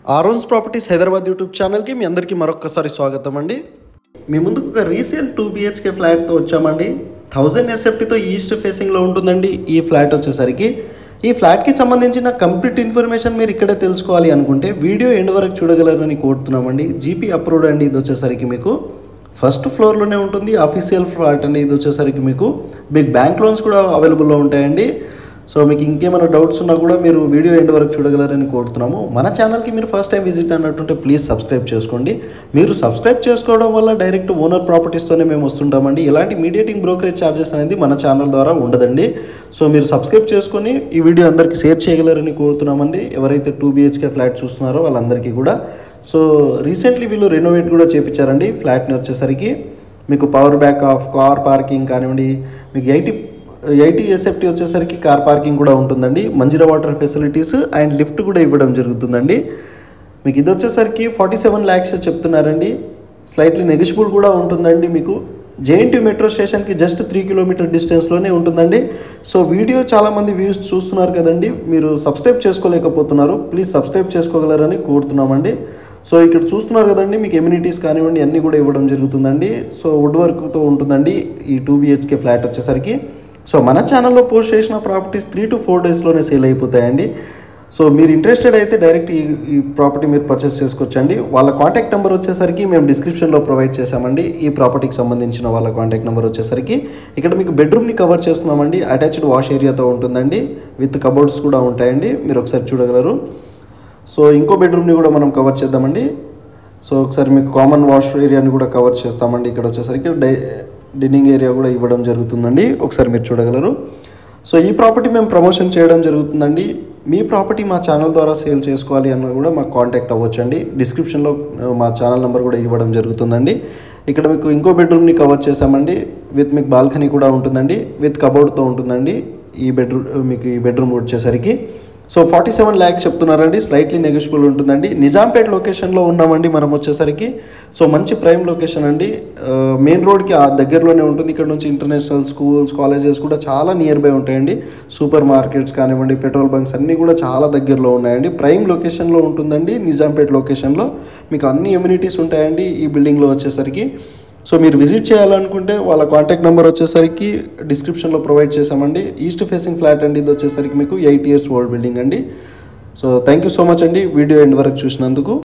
ఆరోన్స్ properties Hyderabad YouTube ఛానల్కి మీ అందరికీ మరొకసారి స్వాగతం అండి మీ ముందుకు ఒక రీసేల్ టూ బిహెచ్కే ఫ్లాట్తో వచ్చామండి థౌజండ్ ఎస్ఎఫ్టీతో ఈస్ట్ ఫేసింగ్లో ఉంటుందండి ఈ ఫ్లాట్ వచ్చేసరికి ఈ ఫ్లాట్కి సంబంధించిన కంప్లీట్ ఇన్ఫర్మేషన్ మీరు ఇక్కడే తెలుసుకోవాలి అనుకుంటే వీడియో ఎండ్ వరకు చూడగలరని కోరుతున్నామండి జీపీ అప్రూవ్డ్ అండి ఇది వచ్చేసరికి మీకు ఫస్ట్ ఫ్లోర్లోనే ఉంటుంది అఫీషియల్ ఫ్లాట్ అండి ఇది వచ్చేసరికి మీకు మీకు బ్యాంక్ లోన్స్ కూడా అవైలబుల్లో ఉంటాయండి సో మీకు ఇంకేమైనా డౌట్స్ ఉన్నా కూడా మీరు వీడియో ఎండ్ వరకు చూడగలరని కోరుతున్నాము మన ఛానల్కి మీరు ఫస్ట్ టైం విజిట్ అన్నట్టుంటే ప్లీజ్ సబ్స్క్రైబ్ చేసుకోండి మీరు సబ్స్క్రైబ్ చేసుకోవడం వల్ల డైరెక్ట్ ఓనర్ ప్రాపర్టీస్తోనే మేము వస్తుంటామండి ఇలాంటి మీడియేటింగ్ బ్రోకరేజ్ ఛార్జెస్ అనేది మన ఛానల్ ద్వారా ఉండదండి సో మీరు సబ్స్క్రైబ్ చేసుకొని ఈ వీడియో అందరికీ షేర్ చేయగలరని కోరుతున్నామండి ఎవరైతే టూ బిహెచ్కే ఫ్లాట్ చూస్తున్నారో వాళ్ళందరికీ కూడా సో రీసెంట్లీ వీళ్ళు రెనోవేట్ కూడా చేపించారండి ఫ్లాట్ని వచ్చేసరికి మీకు power backup car parking కానివ్వండి మీకు ఎయిటీ ఎయిటీ ఎస్ఎఫ్టీ వచ్చేసరికి కార్ పార్కింగ్ కూడా ఉంటుందండి Manjeera water facilities and lift కూడా ఇవ్వడం జరుగుతుందండి మీకు ఇది వచ్చేసరికి ఫార్టీ సెవెన్ ల్యాక్స్ చెప్తున్నారండి స్లైట్లీ నెగిషిబుల్ కూడా ఉంటుందండి మీకు జేఎన్టీ మెట్రో స్టేషన్కి జస్ట్ త్రీ కిలోమీటర్ డిస్టెన్స్లోనే ఉంటుందండి సో వీడియో చాలామంది వ్యూస్ చూస్తున్నారు కదండి మీరు సబ్స్క్రైబ్ చేసుకోలేకపోతున్నారు ప్లీజ్ సబ్స్క్రైబ్ చేసుకోగలరని కోరుతున్నామండి సో ఇక్కడ చూస్తున్నారు కదండి మీకు ఎమ్యూనిటీస్ కానివ్వండి అన్నీ కూడా ఇవ్వడం జరుగుతుందండి సో వుడ్ వర్క్తో ఉంటుందండి ఈ టూ బిహెచ్కే ఫ్లాట్ వచ్చేసరికి సో మన ఛానల్లో పోస్ట్ చేసిన ప్రాపర్టీస్ త్రీ టు ఫోర్ డేస్లోనే సేల్ అయిపోతాయండి సో మీరు ఇంట్రెస్టెడ్ అయితే డైరెక్ట్ ఈ ఈ ప్రాపర్టీ మీరు పర్చేస్ చేసుకోవచ్చండి వాళ్ళ కాంటాక్ట్ నెంబర్ వచ్చేసరికి మేము డిస్క్రిప్షన్లో ప్రొవైడ్ చేశామండి ఈ ప్రాపర్టీకి సంబంధించిన వాళ్ళ కాంటాక్ట్ నెంబర్ వచ్చేసరికి ఇక్కడ మీకు బెడ్రూమ్ని కవర్ చేస్తున్నామండి అటాచ్డ్ వాష్ ఏరియాతో ఉంటుందండి విత్ కబోర్డ్స్ కూడా ఉంటాయండి మీరు ఒకసారి చూడగలరు సో ఇంకో బెడ్రూమ్ని కూడా మనం కవర్ చేద్దామండి సో ఒకసారి మీకు కామన్ వాష్ ఏరియాని కూడా కవర్ చేస్తామండి ఇక్కడ వచ్చేసరికి డై డిన్నింగ్ ఏరియా కూడా ఇవ్వడం జరుగుతుందండి ఒకసారి మీరు చూడగలరు సో ఈ ప్రాపర్టీ మేము ప్రమోషన్ చేయడం జరుగుతుందండి మీ ప్రాపర్టీ మా ఛానల్ ద్వారా సేల్ చేసుకోవాలి అన్న కూడా మాకు కాంటాక్ట్ అవ్వచ్చండి డిస్క్రిప్షన్లో ఆ, మా ఛానల్ నెంబర్ కూడా ఇవ్వడం జరుగుతుందండి ఇక్కడ మీకు ఇంకో బెడ్రూమ్ని కవర్ చేసామండి విత్ మీకు బాల్కనీ కూడా ఉంటుందండి విత్ కబోర్డ్తో ఉంటుందండి ఈ బెడ్రూమ్ మీకు ఈ బెడ్రూమ్ వచ్చేసరికి సో ఫార్టీ సెవెన్ ల్యాక్స్ చెప్తున్నారండి స్లైట్లీ నెగోషియబుల్ ఉంటుందండి నిజాంపేట్ లొకేషన్లో ఉన్నామండి మనం వచ్చేసరికి సో మంచి ప్రైమ్ లొకేషన్ అండి మెయిన్ రోడ్కి ఆ దగ్గరలోనే ఉంటుంది ఇక్కడ నుంచి ఇంటర్నేషనల్ స్కూల్స్ కాలేజెస్ కూడా చాలా నియర్ బై ఉంటాయండి సూపర్ మార్కెట్స్ కానివ్వండి పెట్రోల్ బంక్స్ అన్నీ కూడా చాలా దగ్గరలో ఉన్నాయండి ప్రైమ్ లొకేషన్లో ఉంటుందండి నిజాంపేట్ లొకేషన్లో మీకు అన్ని ఎమ్యూనిటీస్ ఉంటాయండి ఈ బిల్డింగ్లో వచ్చేసరికి సో మీరు విజిట్ చేయాలనుకుంటే వాళ్ళ కాంటాక్ట్ నెంబర్ వచ్చేసరికి డిస్క్రిప్షన్లో ప్రొవైడ్ చేసామండి ఈస్ట్ ఫేసింగ్ ఫ్లాట్ అండి ఇది వచ్చేసరికి మీకు ఎయిట్ ఇయర్స్ ఓల్డ్ బిల్డింగ్ అండి so thank you so much అండి వీడియో ఎండ్ వరకు చూసినందుకు